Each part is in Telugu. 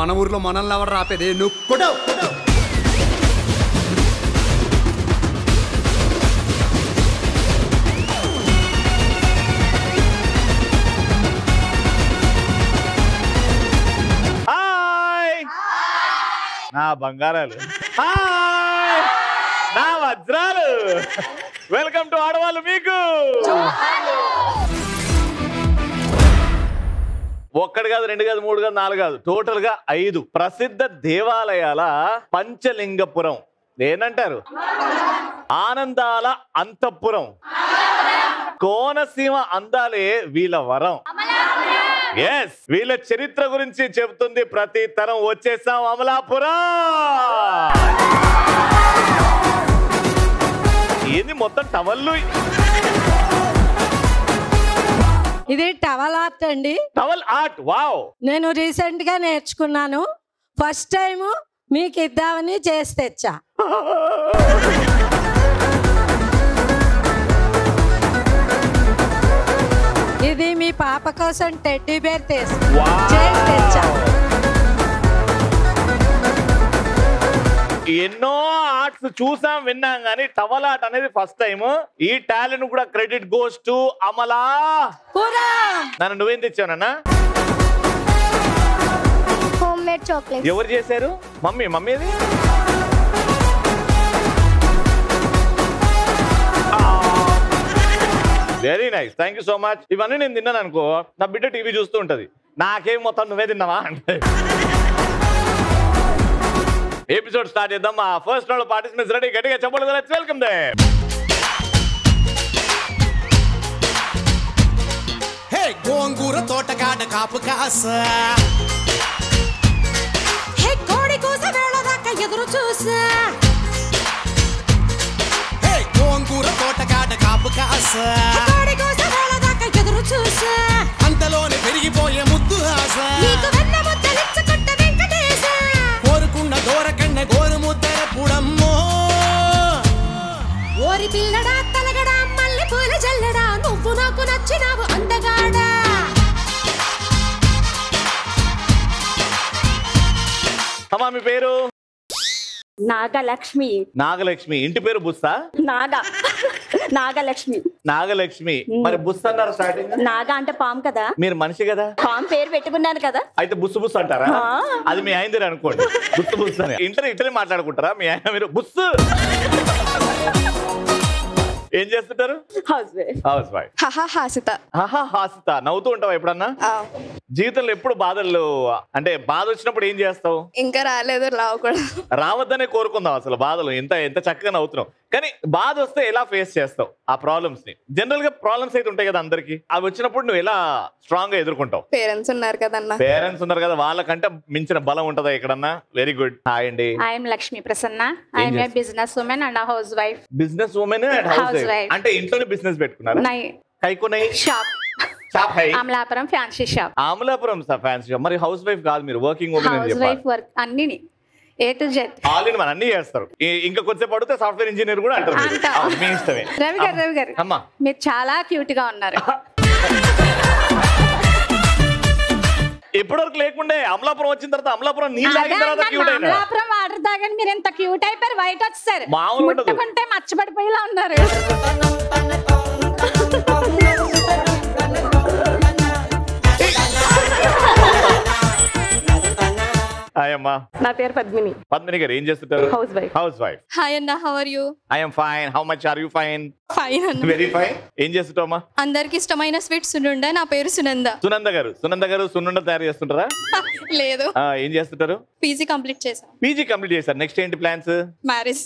మన ఊర్లో మనల్ని ఎవరు రాపేది నువ్వు కొట్టావు హాయ్ నా బంగారాలు హాయ్ నా వజ్రాలు వెల్కమ్ టు ఆడవాళ్ళు మీకు ఒక్కడు కాదు రెండు కాదు మూడు కాదు నాలుగు కాదు టోటల్ గా ఐదు ప్రసిద్ధ దేవాలయాల పంచలింగపురం ఏంటంటారు ఆనందాల అంతఃపురం కోనసీమ అందాలే వీళ్ళ వరం ఎస్ వీళ్ళ చరిత్ర గురించి చెబుతుంది ప్రతి తరం వచ్చేసాం అమలాపురం ఏంది మొత్తం టవల్లు ఇది టవల్ ఆర్ట్ అండి టవల్ ఆర్ట్ వావ్ నేను రీసెంట్ గా నేర్చుకున్నాను ఫస్ట్ టైం మీకు ఇద్దామని చేసి తెచ్చా ఇది మీ పాప కోసం టెడ్డీ బేర్ తెస్ చేసి తెచ్చా ఎన్నో ఆర్ట్స్ చూసాం విన్నాం కానీ టవల్ ఆర్ట్ అనేది ఫస్ట్ టైం ఈ టాలెంట్ కూడా credit goes to Amalapuram నన్ను నువ్వేం తెచ్చావనన్నా హోమ్ మేడ్ చాక్లెట్ ఎవరు చేశారు మమ్మీ మమ్మీ ఇది very nice thank you so much ఇవన్నీ నేను తిన్నాను అనుకో నా బిడ్డ టీవీ చూస్తూ ఉంటది నాకేం మొత్తం నువ్వే తిన్నావా అంటే ఎపిసోడ్ స్టార్ట్ చేద్దాం మా ఫస్ట్ రౌండ్ పార్టిసిపెంట్స్ రెడీ గట్టిగా చెప్పలేదు లెట్స్ వెల్కమ్ దే హే గోంగూర తోటకాడ కాపు కాస హే కోడి కూస వేళ దాకా ఎదురు చూసా హే గోంగూర తోటకాడ కాపు కాస కోడి కూస వేళ దాకా ఎదురు చూసా అంతలోనే పెరిగిపోయే ముద్దు ఆశ నీకు వెన్న ముద్దలిచ్చుకుంట వెంకటేశ కోరుకున్న దూరకన్న గోరు ముద్దర పుడమ్మో ఓరి పిల్లడా తలగడా మల్లె పూల జల్లడా నువ్వు నాకు నచ్చినావు అందగాడా అమ్మా మీ పేరు నాగలక్ష్మి నాగలక్ష్మి ఇంటి పేరు బుస్సా నాగ నాగలక్ష్మి నాగలక్ష్మి మరి బుస్ అన్నారు స్టార్టింగ్ నాగ అంటే పాము కదా మీరు మనిషి కదా పాము పేరు పెట్టుకున్నాను కదా అయితే బుస్సు బుస్ అంటారా ఆ. అది మీ ఆయన దగ్గర అనుకోండి బుస్సు బుస్ అని ఇంటర్ ఇటలే మాట్లాడుకుంటారా మీ ఆయన మీరు బుస్సు ఏం చేస్తుంటారు హౌస్ వైఫ్ హౌస్ వైఫ్ హహా హాసిత ఆహా హాసిత నవ్వుతూ ఉంటావా ఎప్పుడన్నా జీవితంలో ఎప్పుడు బాధలు అంటే బాధ వచ్చినప్పుడు ఏం చేస్తావు ఇంకా రాలేదు రావు కూడా రావద్దనే కోరుకుందాం అసలు బాధలు ఎంత ఎంత చక్కగా నవ్వుతున్నావు కానీ బాధ వస్తే ఎలా ఫేస్ చేస్తావు ఆ ప్రాబ్లమ్స్ ని జనరల్ గా ప్రాబ్లమ్స్ అయితే ఉంటాయి కదా అందరికి అవి వచ్చినప్పుడు నువ్వు ఎలా స్ట్రాంగ్ గా ఎదుర్కొంటావు పేరెంట్స్ ఉన్నారు కదన్న పేరెంట్స్ ఉన్నారు కదా వాళ్ళకంటే మించిన బలం ఉంటుందా ఎక్కడన్నా వెరీ గుడ్ హాయ్ అండి ఐఎమ్ లక్ష్మీ ప్రసన్న ఐఎమ్ ఏ చేస్తారు? Business woman and housewife business woman and house Housewife. Wife అంటే ఇంట్లోనే బిజినెస్ పెట్టుకున్నారా నై కైకునై షాప్ షాప్ హై Amalapuram fancy shop Amalapuram fancy shop మరి హౌస్ వైఫ్ కాదు మీరు వర్కింగ్ ఉమెన్ అని హౌస్ చెప్పాలి వైఫ్ వర్క్ అన్ని A to Z all in one అన్ని చేస్తారు ఈ- ఇంకా కొంచెం పడితే సాఫ్ట్వేర్ ఇంజనీర్ కూడా అంటారు మీరు. అంటా. అవును, మీ ఇష్టమే రవి గారు రవి గారు అమ్మా మీరు చాలా క్యూట్ గా ఉన్నారు ఎప్పటివరకు లేకుండే అమలాపురం వచ్చిన తర్వాత అమలాపురం నీళ్ళు తాగిన అదే తర్వాత అన్నాను, క్యూట్ అయినా అమలాపురం వాటర్ తాగని మీరు ఎంత క్యూట్ అయిపోయారు వైట్ వచ్చేసారు మామూలు ఉండదు. ముట్టుకుంటే మచ్చబడిపోయేలా ఉన్నారు హాయ్ అమ్మా నా పేరు పద్మిని పద్మిని గారు ఏం చేస్తుంటారు housewife housewife hi అన్న how are you I'm fine how much are you fine fine అన్న వెరీ ఫైన్ ఏం చేస్తుంటావమ్మా అందరికి ఇష్టమైన స్వీట్ సునుండ నా పేరు సునంద సునంద గారు సునంద గారు సున్నుండ తయారు చేస్తుంటారా లేదు ఆ, ఏం చేస్తుంటారు పీజీ కంప్లీట్ చేశాను పీజీ కంప్లీట్ చేశారు నెక్స్ట్ ఏంటి ప్లాన్స్ మ్యారేజ్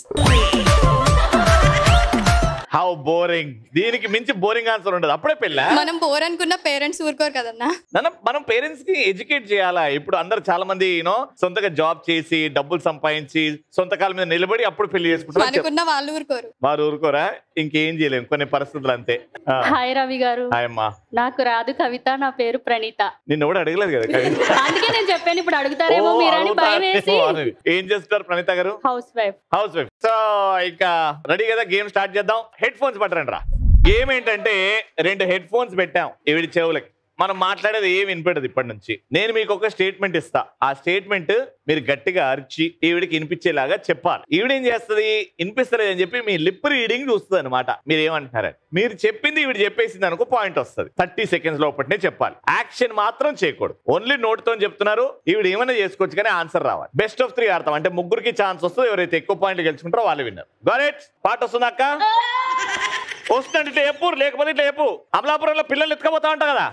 హౌ బోరింగ్ దీనికి మించి బోరింగ్ ఆన్సర్ ఉండదు అప్పుడే పెళ్ళా మనం బోర్ అనుకున్న పేరెంట్స్ ఊరుకోరు కదన్నా మనం మనం పేరెంట్స్ కి ఎడ్యుకేట్ చేయాలా ఇప్పుడు అందరు చాలా మంది యూనో సొంతగా జాబ్ చేసి డబ్బులు సంపాదించి సొంత కాళ్ళ మీద నిలబడి అప్పుడు పెళ్లి చేసుకుంటారు చెప్- అనుకున్న వాళ్ళు ఊరుకోరు వారు ఊరుకోరా ఇంకేం చేయలేం కొన్ని పరిస్థితులు అంతే ఆ, హాయ్ రవి గారు హాయ్ అమ్మా నాకు రాదు కవిత నా పేరు ప్రణీత నిన్ను కూడా అడగలేదు కదా కవి. అందుకే నేను చెప్పాను ఇప్పుడు అడుగుతారేమో ఓ, మీరని భయం వేసి అడుగుతారేమో అని. ఏం చేస్తారు Praneetha garu housewife housewife so ఇంకా రెడీ కదా గేమ్ స్టార్ట్ చేద్దాం హెడ్ ఫోన్స్ పట్టరండి రా గేమ్ ఏంటంటే రెండు హెడ్ ఫోన్స్ పెట్టాం ఇవిడి చెవులకి మనం మాట్లాడేది ఏం వినిపెడదు ఇప్పటి నుంచి నేను మీకు ఒక స్టేట్మెంట్ ఇస్తా ఆ స్టేట్మెంట్ మీరు గట్టిగా అరిచి ఈవిడికి వినిపించేలాగా చెప్పాలి ఈవిడ ఏం చేస్తుంది వినిపిస్తలేదు అని చెప్పి మీ లిప్ రీడింగ్ చూస్తుంది అనమాట మీరు ఏమంటారని మీరు చెప్పింది ఈవిడ చెప్పేసింది అనుకో పాయింట్ వస్తుంది థర్టీ సెకండ్స్ లోపలనే చెప్పాలి యాక్షన్ మాత్రం చేయకూడదు ఓన్లీ నోట్ తో చెప్తున్నారు ఈవిడ ఏమైనా చేసుకోవచ్చు కానీ ఆన్సర్ రావాలి బెస్ట్ ఆఫ్ త్రీ ఆడతాం అంటే ముగ్గురికి ఛాన్స్ వస్తుంది ఎవరైతే ఎక్కువ పాయింట్లు గెలుచుకుంటారో వాళ్ళు విన్నారు గరెట్ పాట వస్తుంది అక్క వస్తుందంటే ఇట్లా చెప్పు లేకపోతే ఇట్లా చెప్పు అమలాపురంలో పిల్లలు ఎత్తుకపోతా ఉంటా కదా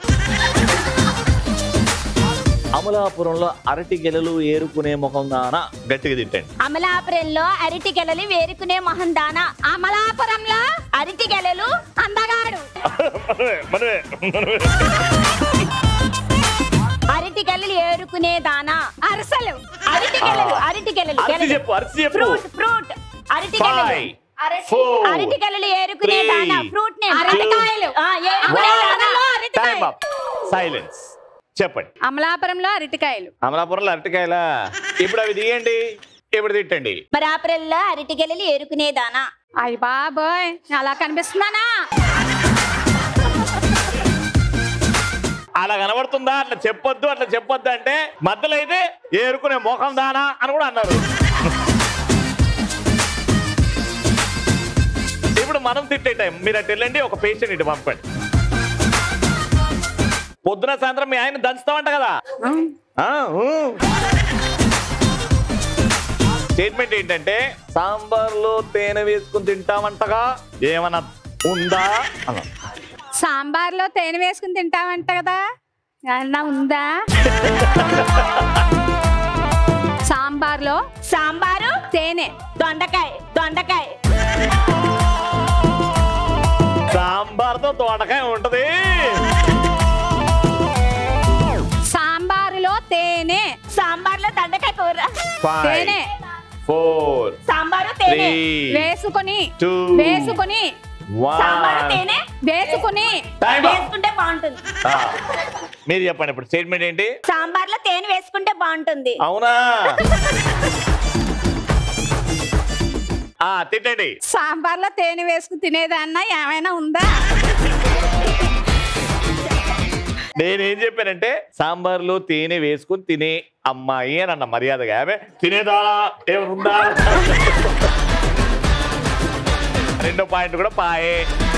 అమలాపురంలో అరటి గెలలు ఏరుకునే ముఖం దానా గట్టిగా తిట్టండి అమలాపురంలో అరటి గెలలు వేరుకునే మొహం దానా అమలాపురంలో అరటి గెలలు అందగాడు మనమే మనమే అరటి గెలలు ఏరుకునే దానా అరసలు అరటి గెలలు అరటి గెలలు అరిచి గెలలు. చెప్పు అరిచి చెప్పు ఫ్రూట్ ఫ్రూట్ అరటి గెలలు ఫైవ్ అరటి ఫోర్ అరటి గెలలు ఏరుకునే three, దానా ఫ్రూట్ నేమ్ two, అరటికాయలు ఆ, ఏరుకునే దానాలో టైం అరటికాయలు అప్ సైలెన్స్ చెప్పండి అమలాపురంలో అరటికాయలు అమలాపురంలో అరటికాయలా ఇప్పుడు అవి తీయండి ఇప్పుడు తిట్టండి మరాపురంలో అరటి గెలలు ఏరుకునే దానా అయ్య బాబోయ్ అలా కనిపిస్తున్నానా అలా కనబడుతుందా అట్లా చెప్పొద్దు అట్లా చెప్పొద్దు అంటే మధ్యలో అయితే ఏరుకునే మోఖం దానా అని కూడా అన్నారు ఇప్పుడు మనం తిట్టే టైం మీరు అటు వెళ్ళండి ఒక పేషెంట్ ఇటు పంపండి పొద్దున సాయంత్రం మీ ఆయన దంచుతామంట కదా స్టేట్మెంట్ ఏంటంటే సాంబార్లో తేనె వేసుకుని తింటామంటగా ఏమన్నా ఉందా అన్నా సాంబార్లో తేనె వేసుకుని తింటామంట కదా ఏమన్నా ఉందా సాంబార్లో సాంబారు తేనె దొండకాయ దొండకాయ సాంబార్తో తోటకాయ ఉంటది సాంబారులో తేనె సాంబార్లో దొండకాయ కూర Five, తేనె ఫోర్ సాంబారు త్రీ వేసుకొని టూ వేసుకొని వన్ వేసుకొని Time up. వేసుకుంటే బాగుంటుంది మీరు చెప్పండి ఇప్పుడు స్టేట్మెంట్ ఏంటి సాంబార్లో తేనె వేసుకుంటే బాగుంటుంది అవునా ఆ తిట్టండి సాంబార్లో తేనె వేసుకుని తినేదన్నా ఏమైనా ఉందా నేనేం చెప్పానంటే సాంబార్లో తేనె వేసుకుని తినే అమ్మాయి అని అన్న మర్యాదగా ఆమె తినేదాడా ఏమనుందా రెండో పాయింట్ కూడా పాయే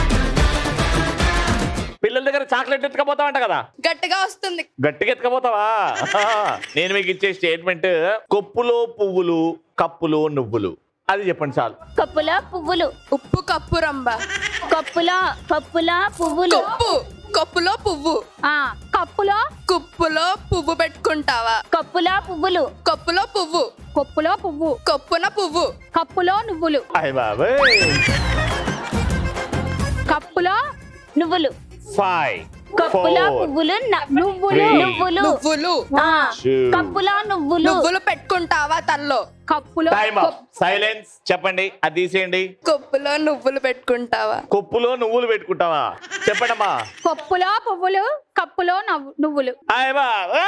పిల్లల దగ్గర చాక్లెట్ ఎత్తుకపోతావంట కదా గట్టిగా వస్తుంది గట్టిగా ఎత్తుకపోతావా నేను మీకు ఇచ్చే స్టేట్మెంట్ కొప్పులో పువ్వులు కప్పులో నువ్వులు అది చెప్పండి చాలు కప్పులో పువ్వులు ఉప్పు కప్పు రంబ కప్పులో కప్పులో పువ్వులు కప్పు కప్పులో పువ్వు ఆ కప్పులో కుప్పులో పువ్వు పెట్టుకుంటావా కప్పులో పువ్వులు కప్పులో పువ్వు కప్పులో పువ్వు కప్పున పువ్వు కప్పులో నువ్వులు అయ్య బాబాయ్ కప్పులో నువ్వులు ఫైవ్ కప్పులో ఫోర్ పువ్వులు న- నువ్వులు Three. నువ్వులు నువ్వులు ఆ, Two. కప్పులో నువ్వులు నువ్వులు పెట్టుకుంటావా తల్లో కప్పులో టైమ్ అప్ సైలెన్స్ చెప్పండి అది తీసేయండి కప్పులో నువ్వులు పెట్టుకుంటావా కొప్పులో నువ్వులు పెట్టుకుంటావా చెప్పండమ్మా కప్పులో పువ్వులు కప్పులో నవ్వు- నువ్వులు అయ్య బాబాయ్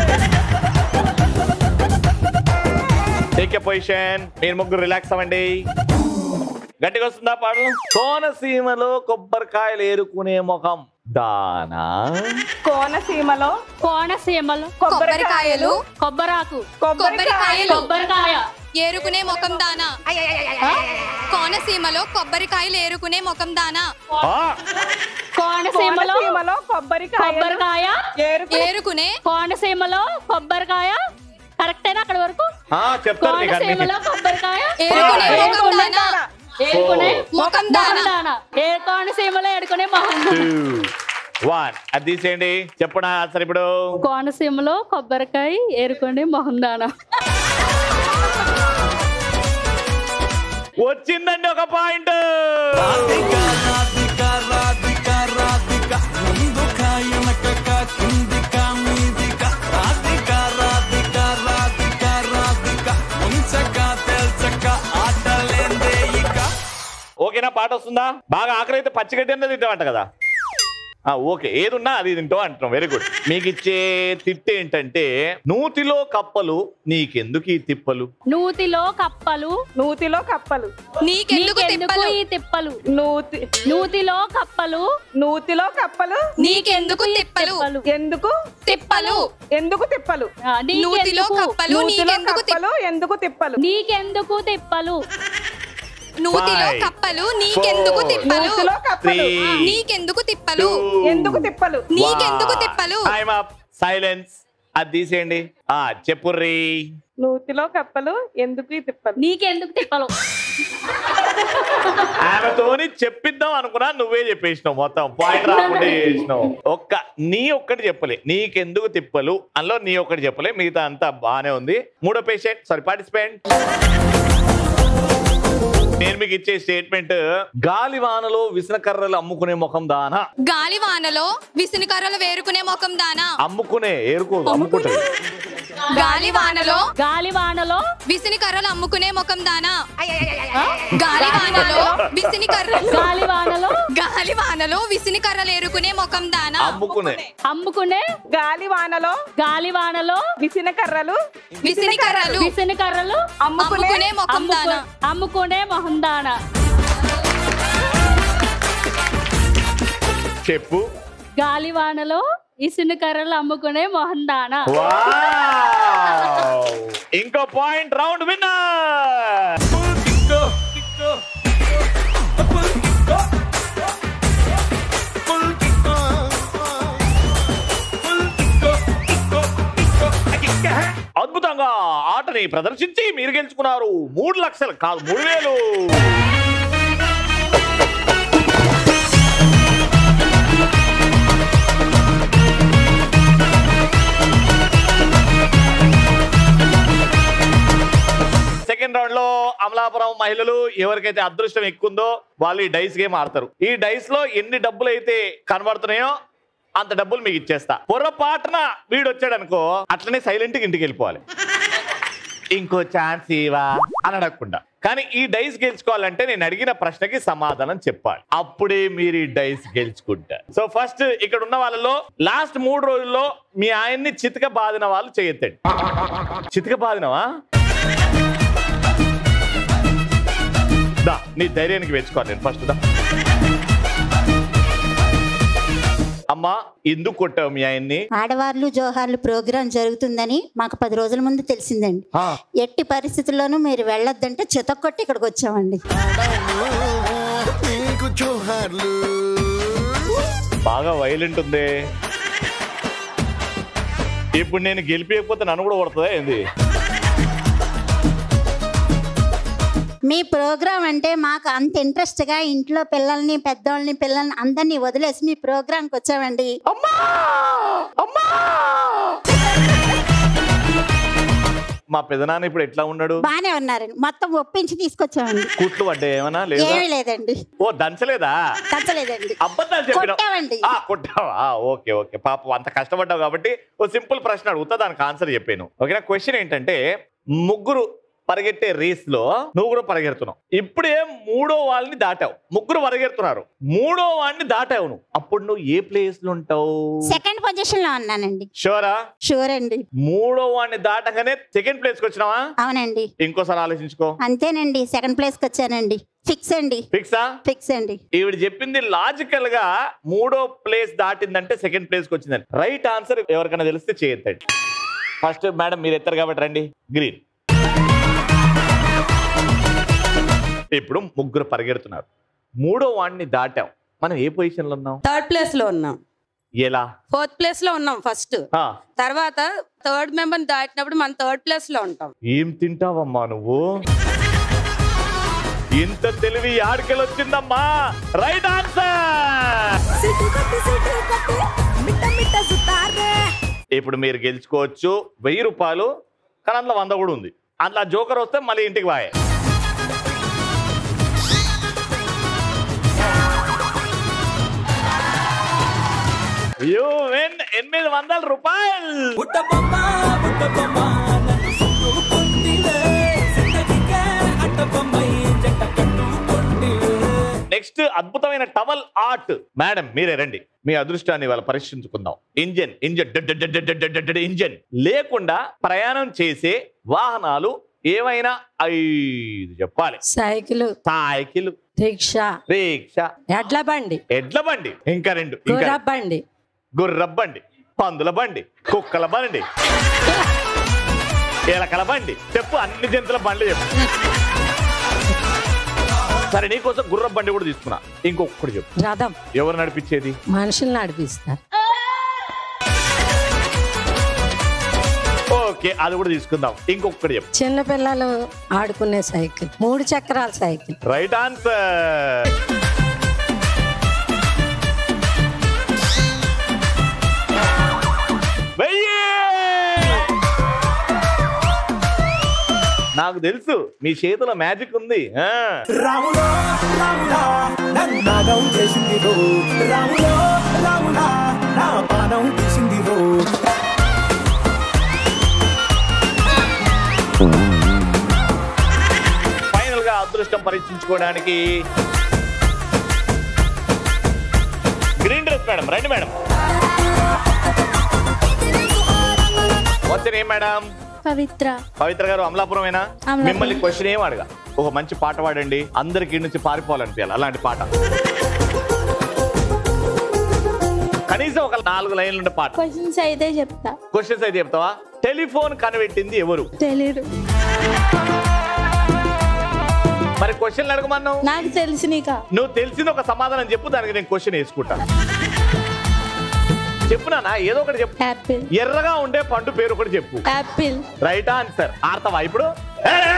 టేక్ పొజిషన్ మీరు ముగ్గురు రిలాక్స్ అవ్వండి గట్టిగా వస్తుందా పాడు కోనసీమలో కొబ్బరికాయలు ఏరుకునే ముఖం దానా కోనసీమలో కోనసీమలో కొబ్బరికాయలు కొబ్బరాకు కొబ్బరికాయలు కొబ్బరికాయ ఏరుకునే ముఖం దానా కోనసీమలో కొబ్బరికాయలు ఏరుకునే ముఖం దానా ఆ, కోనసీమలో కొబ్బరికాయ ఏరుకునే కోనసీమలో కొబ్బరికాయ కరెక్టేనా అక్కడ వరకు ఆ, చెప్తారు మీకు అన్ని కోనసీమలో కొబ్బరికాయ ఏరుకునే Five. ముఖం దానా ఏరుకునే ముఖం దానా దానా ఏ కోనసీమలో ఏడుకునే మొహం టూ వన్ అది తీసేయండి చెప్పడా ఆన్సర్ ఇప్పుడు కోనసీమలో కొబ్బరికాయ ఏరుకునే మొహం దానా వచ్చిందండి ఒక పాయింట్ రాధిక రాధిక రాధిక రాధిక ముందుక వెనకక కిందిక మీదిక రాధిక రాధిక రాధిక రాధిక ముంచక తెల్చక ఆటలేందే ఇక ఓకేనా పాట వస్తుందా బాగా ఆకలి అయితే పచ్చిగడ్డి అన్నది తింటామంట కదా ఆ, ఓకే ఏదున్నా అది తింటావు అంటున్నాం వెరీ గుడ్ మీకు ఇచ్చే తిట్టు ఏంటంటే నూతిలో కప్పలు నీకెందుకు ఈ తిప్పలు నూతిలో కప్పలు నూతిలో కప్పలు నీకెందుకు నీకెందుకు తిప్పలు ఈ తిప్పలు నూతి నూతిలో కప్పలు నూతిలో కప్పలు నీకెందుకు తిప్పలు ఎందుకు తిప్పలు ఎందుకు తిప్పలు ఆ, నూతిలో నీకెందుకు కప్పలు నూతిలో నీకెందుకు తిప్పలు కప్పలు ఎందుకు తిప్పలు నీకెందుకు తిప్పలు నూతిలో Five, కప్పలు నీకెందుకు four, తిప్పలు నూతిలో కప్పలు Three, నీకెందుకు తిప్పలు two, ఎందుకు తిప్పలు నీకెందుకు తిప్పలు టైమ్ అప్ సైలెన్స్ అది తీసేయండి ఆ చెప్పుర్రీ నూతిలో కప్పలు ఎందుకు ఈ తిప్పలు నీకెందుకు తిప్పలు ఆమెతోని చెప్పిద్దాం అనుకున్నా నువ్వే చెప్పేసినావు మొత్తం పాయింట్ రాకుండా చేసినావు ఒక్క నీ ఒక్కటి చెప్పలే నీకెందుకు తిప్పలు అందులో నీ ఒక్కటి చెప్పలే మిగతా అంతా బానే ఉంది మూడో పేషెంట్ సారీ పార్టిసిపెంట్ నేను మీకు ఇచ్చే స్టేట్మెంట్ గాలివానలో విసనకర్రలు అమ్ముకునే ముఖం దానా గాలి వానలో విసిని కర్రలు వేరుకునే ముఖం దానా అమ్ముకునే ఏరుకోదు అమ్ముకుంటుంది గాలి వానలో గాలి వానలో విసిని కర్రలు అమ్ముకునే ముఖం దానా గాలి వానలో విసిని కర్రలు గాలి వానలో గాలి వానలో విసిని కర్రలు ఏరుకునే ముఖం దానా అమ్ముకునే అమ్ముకునే గాలి వానలో గాలి వానలో విసిన కర్రలు విసిని కర్రలు విసిన కర్రలు అమ్ముకునే అమ్ముకునే ముఖం అమ్ముకు- దానా అమ్ముకునే మొహందాన చెప్పు గాలి వానలో ఇసుని కర్రలు అమ్ముకునే మొహందాన వావ్! ఇంకో పాయింట్ రౌండ్ విన్నర్ అద్భుతంగా ఆటని ప్రదర్శించి మీరు గెలుచుకున్నారు మూడు లక్షలు కాదు మూడు వేలు సెకండ్ రౌండ్ లో అమలాపురం మహిళలు ఎవరికైతే అదృష్టం ఎక్కుందో వాళ్ళు ఈ డైస్ గేమ్ ఆడతారు ఈ డైస్ లో ఎన్ని డబ్బులు అయితే కనబడుతున్నాయో అంత డబ్బులు మీకు ఇచ్చేస్తా పొరపాటున వీడు వచ్చాడు అనుకో అట్లనే సైలెంట్ గా ఇంటికి వెళ్ళిపోవాలి ఇంకో ఛాన్స్ ఇవా అని అడగకుండా కానీ ఈ డైస్ గెలుచుకోవాలంటే నేను అడిగిన ప్రశ్నకి సమాధానం చెప్పాలి అప్పుడే మీరు ఈ డైస్ గెలుచుకుంటారు సో ఫస్ట్ ఇక్కడ ఉన్న వాళ్ళలో లాస్ట్ మూడు రోజుల్లో మీ ఆయన్ని చితక బాదిన వాళ్ళు చేయొద్దండి చితక బాదినవా దా నీ ధైర్యానికి వెచ్చుకోవాలి నేను ఫస్ట్ దా అమ్మా ఎందుకు కొట్టావు మీ ఆయన్ని ఆడవార్లు జోహార్లు ప్రోగ్రాం జరుగుతుందని మాకు పది రోజుల ముందు తెలిసిందండి ఆ, ఎట్టి పరిస్థితుల్లోనూ మీరు వెళ్ళొద్దంటే చితక్కొట్టి ఇక్కడికి వచ్చామండి నీకు జోహార్లు బాగా వైలెంట్ ఉంది ఇప్పుడు నేను గెలిపించకపోతే నన్ను కూడా కొడుతుందా ఏంది మీ ప్రోగ్రాం అంటే మాకు అంత ఇంట్రెస్ట్గా ఇంట్లో పిల్లల్ని పెద్దోళ్ళని పిల్లల్ని అందరినీ వదిలేసి మీ ప్రోగ్రాంకి వచ్చామండి అమ్మా అమ్మా మా పెదనాన్న ఇప్పుడు ఎట్లా ఉన్నాడు బాగానే ఉన్నారండి మొత్తం ఒప్పించి తీసుకొచ్చామండి కుట్లు పడ్డాయి ఏమన్నా లేదా ఏమీ లేదండి ఓ దంచలేదా తచ్చలేదండి అబద్ధాలు చెప్పిన కొట్టామండి. ఆ, కొట్టావా ఆ, ఓకే ఓకే పాపం అంత కష్టపడ్డావు కాబట్టి ఓ సింపుల్ ప్రశ్న అడుగుతా దానికి ఆన్సర్ చెప్పాను ఓకేనా క్వశ్చన్ ఏంటంటే ముగ్గురు పరిగెట్టే రేస్ లో నువ్వు కూడా పరిగెడుతున్నావు ఇప్పుడే మూడో వాళ్ళని దాటావు ముగ్గురు పరిగెడుతున్నారు మూడో వాడిని దాటావు నువ్వు అప్పుడు నువ్వు ఏ ప్లేస్ లో ఉంటావు సెకండ్ పొజిషన్ లో ఉన్నానండి షోరా షూర్ అండి మూడో వాడిని దాటగానే సెకండ్ ప్లేస్ కి వచ్చినావా అవునండి ఇంకోసారి ఆలోచించుకో అంతేనండి సెకండ్ ప్లేస్ కి వచ్చానండి ఫిక్స్ అండి ఫిక్సా ఫిక్స్ అండి ఈవిడ చెప్పింది లాజికల్ గా మూడో ప్లేస్ దాటిందంటే సెకండ్ ప్లేస్ కి వచ్చిందని రైట్ ఆన్సర్ ఎవరికైనా తెలిస్తే చేయొద్దండి ఫస్ట్ మేడం మీరు ఎత్తారు కాబట్టి రండి గ్రీన్ ఇప్పుడు ముగ్గురు పరిగెడుతున్నారు మూడో వాడిని దాటాం మనం ఏ పొజిషన్ లో ఉన్నాం థర్డ్ ప్లేస్ లో ఉన్నాం ఎలా ఫోర్త్ ప్లేస్ లో ఉన్నాం ఫస్ట్ ఆ, తర్వాత థర్డ్ మెంబర్ దాటినప్పుడు మనం థర్డ్ ప్లేస్ లో ఉంటాం ఏం తింటావమ్మా నువ్వు ఇంత తెలివి ఆడికెళ్ళి వచ్చిందమ్మా రైట్ ఆన్సర్ ఇప్పుడు మీరు గెలుచుకోవచ్చు వెయ్యి రూపాయలు కానీ అందులో వంద కూడా ఉంది అందులో జోకర్ వస్తే మళ్ళీ ఇంటికి వాయే యూ విన్ ఎనిమిది వందల రూపాయలు బుట్టబొమ్మ బుట్టబొమ్మ నన్ను సుట్టుకుంటివే జిందగీకే అట్టబొమ్మై జంట కట్టుకుంటివే నెక్స్ట్ అద్భుతమైన టవల్ ఆర్ట్ మేడం మీరే రండి మీ అదృష్టాన్ని ఇవాళ పరీక్షించుకుందాం ఇంజన్ ఇంజన్ డడ్ డడ్ డడ్ డడ్ డడ్ డడ్ ఇంజన్ లేకుండా ప్రయాణం చేసే వాహనాలు ఏవైనా ఐదు చెప్పాలి సైకిల్ సైకిల్ రిక్షా రిక్షా ఎడ్ల బండి ఎడ్ల బండి ఇంకా రెండు ఇంకా గుర్ర రెండు. బండి గుర్ర బండి పందుల బండి కుక్కల బండి ఎలకల బండి చెప్పు అన్ని జంతువుల బండి చెప్పు సరే నీకోసం గుర్ర బండి కూడా తీసుకున్నా ఇంకొకటి చెప్పు రథం ఎవరు నడిపించేది మనుషులు నడిపిస్తారు ఓకే అది కూడా తీసుకుందాం ఇంకొకటి చెప్పు చిన్నపిల్లలు ఆడుకునే సైకిల్ మూడు చక్రాల సైకిల్ రైట్ ఆన్సర్ వెయ్యి నాకు తెలుసు మీ చేతిలో మ్యాజిక్ ఉంది ఆ. రాములో రాములా నన్నాగం చేసింది రో రాములో రాములా నా పానం తీసింది రో ఫైనల్ గా అదృష్టం పరీక్షించుకోవడానికి గ్రీన్ డ్రెస్ మేడం రండి మేడం వచ్చిన ఏం మేడం పవిత్ర పవిత్ర గారు అమలాపురమేనా అమలాపురం. మిమ్మల్ని క్వశ్చన్ ఏం అడగా ఒక మంచి పాట పాడండి అందరికి నుంచి పారిపోవాలనిపించాలి అలాంటి పాట కనీసం ఒక నాలుగు లైన్లు ఉండే పాట క్వశ్చన్స్ అయితే చెప్తా క్వశ్చన్స్ అయితే చెప్తావా టెలిఫోన్ కనిపెట్టింది ఎవరు తెలీదు మరి క్వశ్చన్లు అడగమన్నావు నాకు తెలిసి నీకా నువ్వు తెలిసింది ఒక సమాధానం చెప్పు దానికి నేను క్వశ్చన్ వేసుకుంటాను చెప్పు నాన్న ఏదో ఒకటి చెప్పు యాపిల్ ఎర్రగా ఉండే పండు పేరు ఒకటి చెప్పు యాపిల్ రైట్ ఆన్సర్ ఆడతావా ఇప్పుడు ఏ, ఏ.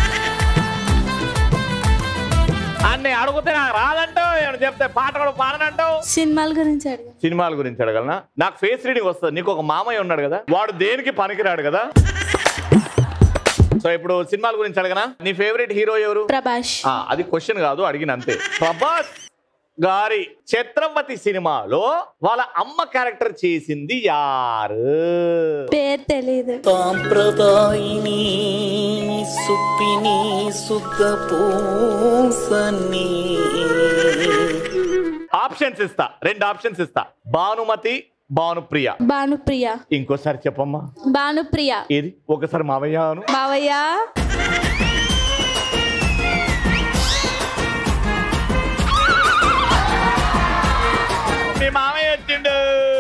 అన్ని అడిగితే నాకు రాదంటావు ఏమైనా చెప్తే పాట కూడా పాడనంటావు సినిమాల గురించి అడిగా సినిమాల గురించి అడగలనా నాకు ఫేస్ రీడింగ్ వస్తుంది నీకు ఒక మామయ్య ఉన్నాడు కదా వాడు దేనికి పనికిరాడు కదా సో ఇప్పుడు సినిమాల గురించి అడగనా నీ ఫేవరెట్ హీరో ఎవరు ప్రభాష్ ఆ, అది క్వశ్చన్ కాదు అడిగిన అంతే ప్రభాస్ గారి ఛత్రపతి సినిమాలో వాళ్ళ అమ్మ క్యారెక్టర్ చేసింది యారు పేరు తెలీదు సాంప్రదాయిని సుప్పిని సుఖ పూసని ఆప్షన్స్ ఇస్తా రెండు ఆప్షన్స్ ఇస్తా భానుమతి భానుప్రియ భానుప్రియ ఇంకోసారి చెప్పమ్మా భానుప్రియ ఏది ఒకసారి మావయ్య అను మావయ్య మీ మామయ్య వచ్చిండు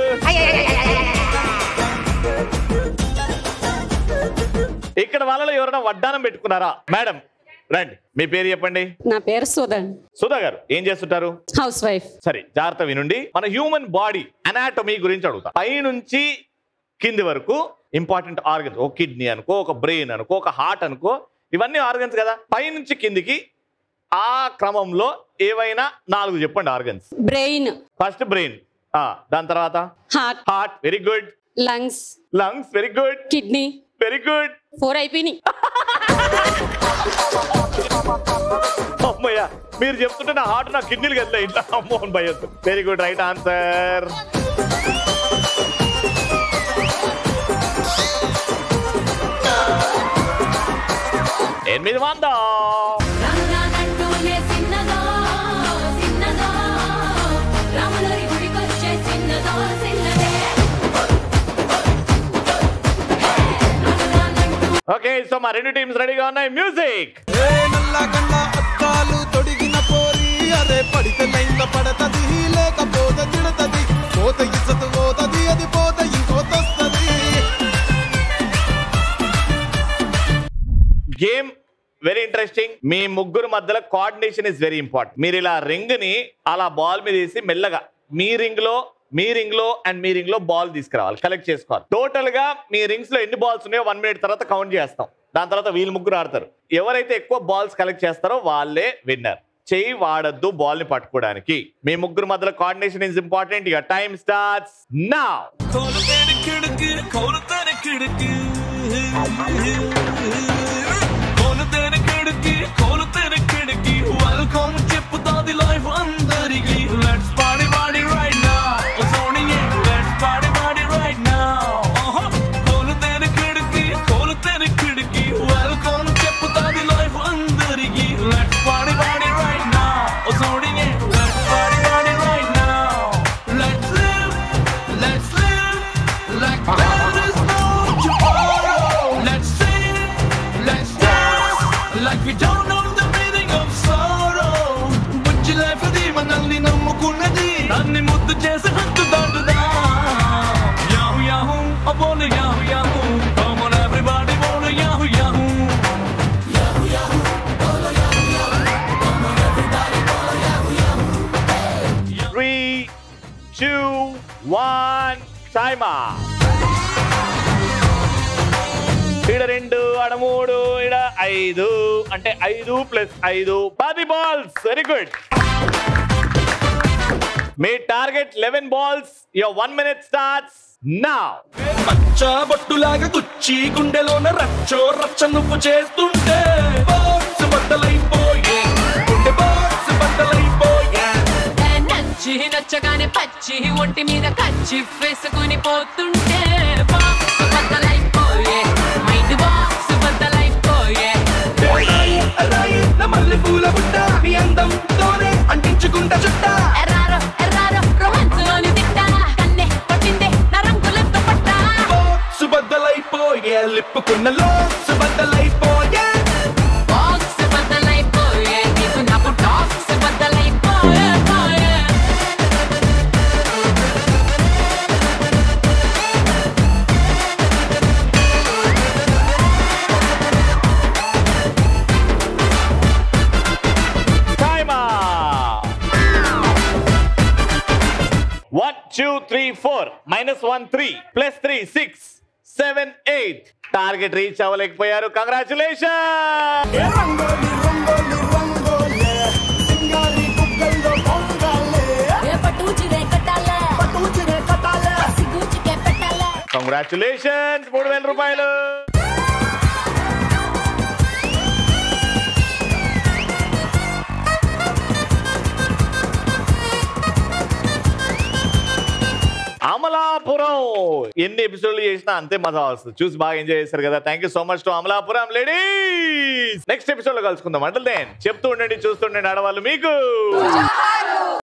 ఇక్కడ వాళ్ళలో ఎవరైనా వడ్డానం పెట్టుకున్నారా మేడం రండి మీ పేరు చెప్పండి నా పేరు సుధన్ సుధా గారు ఏం చేస్తుంటారు హౌస్ వైఫ్ సరే జాగ్రత్త వినుండి మన హ్యూమన్ బాడీ అనాటమీ గురించి అడుగుతా పై నుంచి కింది వరకు ఇంపార్టెంట్ ఆర్గన్స్ ఒక కిడ్నీ అనుకో ఒక బ్రెయిన్ అనుకో ఒక హార్ట్ అనుకో ఇవన్నీ ఆర్గన్స్ కదా పై నుంచి కిందికి ఆ క్రమంలో ఏవైనా నాలుగు చెప్పండి ఆర్గన్స్ బ్రెయిన్ ఫస్ట్ బ్రెయిన్ దాని తర్వాత heart heart very good lungs lungs very good kidney very good four అయిపోయినాయి అమ్మయ్య మీరు చెప్తుంటే నా హార్ట్ నా కిడ్నీలు కదా ఇంట్లో అమ్మోహన్ భయొద్దు వెరీ గుడ్ రైట్ ఆన్సర్ ఎనిమిది వంద ఓకే సో మా రెండు టీమ్స్ రెడీగా ఉన్నాయి మ్యూజిక్ ఏ నల్లగన్న అద్దాలు తొడిగిన పోరి అరే పడితే లైన్ల పడతది లేకపోతే తిడతది పోత ఇచ్చత పోతది అది పోత ఇంకోతొస్తది గేమ్ వెరీ ఇంట్రెస్టింగ్ మీ ముగ్గురు మధ్యలో కోఆర్డినేషన్ ఇస్ వెరీ ఇంపార్టెంట్ మీరు ఇలా రింగ్ ని అలా బాల్ మీద వేసి మెల్లగా మీ రింగ్ లో మీ రింగ్ లో అండ్ మీ రింగ్ లో బాల్ తీసుకురావాలి కలెక్ట్ చేసుకోవాలి టోటల్ గా మీ రింగ్స్ లో ఎన్ని బాల్స్ ఉన్నాయో వన్ మినిట్ తర్వాత కౌంట్ చేస్తాం దాని తర్వాత వీళ్ళు ముగ్గురు ఆడతారు ఎవరైతే ఎక్కువ బాల్స్ కలెక్ట్ చేస్తారో వాళ్ళే విన్నర్ చెయ్యి వాడద్దు బాల్ ని పట్టుకోవడానికి మీ ముగ్గురు మధ్యలో కోఆర్డినేషన్ ఇస్ ఇంపార్టెంట్ ఇక టైం స్టార్ట్స్ నా కోలుతేనే కిడుకు కోలుతేనే కిడుకు కోలుతేనే కిడుకి కోలుతేనే కిడుకి వెల్కమ్ చెప్పుతాది లైఫ్ అందరికి let's party party right now సోని let's party party right now కోలుతేనే కిడుకి కోలుతేనే కిడుకి వెల్కమ్ చెప్పుతాది లైఫ్ అందరికి let's party party right now సోని చేసి హద్దు దాటుదా యాహూ యాహూ అపోలు yahoo yahoo Come on everybody బోలు yahoo yahoo three two one టైమా ఈడ రెండు ఆడ మూడు ఈడ ఐదు అంటే ఐదు ప్లస్ ఐదు పది బాల్స్ వెరీ గుడ్ మీ target eleven balls your one minute starts నా పచ్చ బొట్టులాగా గుచ్చి గుండెలోన రచ్చో రచ్చ నువ్వు చేస్తుంటే బాక్స్ బద్దలైపోయే గుండె బాక్స్ బద్దలైపోయే నచ్చి నచ్చగానే పచ్చి ఒంటి మీద కచ్చి వేసుకుని పోతుంటే బాక్స్ బద్దలైపోయే మైండ్ బాక్స్ బద్దలైపోయే రాయి, రాయి, నా మల్లె పూల బుట్ట నీ అందంతోనే అంటించుకుంటా చుట్టా ఎర్రారో ఎర్రారో రొమాన్స్ లోని తిట్ట కన్నే కొట్టిందే నా రంగులతో పట్ట బాక్స్ బద్దలైపోయే లిప్పుకున్న లోక్స్ బద్దలైపోయే బాక్స్ బద్దలైపోయే నీకు నాకు టాక్స్ బద్దలైపోయే పోయే టైమా one two three four minus one three plus three six seven eight target reach అవ్వలేకపోయారు కంగ్రాచులేషన్ కంగ్రాచులేషన్స్ మూడు వేల రూపాయలు అమలాపురం ఎన్ని ఎపిసోడ్లు చేసినా అంతే మజా వస్తుంది చూసి బాగా ఎంజాయ్ చేశారు కదా thank you so much to Amalapuram ladies next episode లో కలుసుకుందాం అంటే చెప్తూ ఉండండి చూస్తుండండి ఆడవాళ్ళు మీకు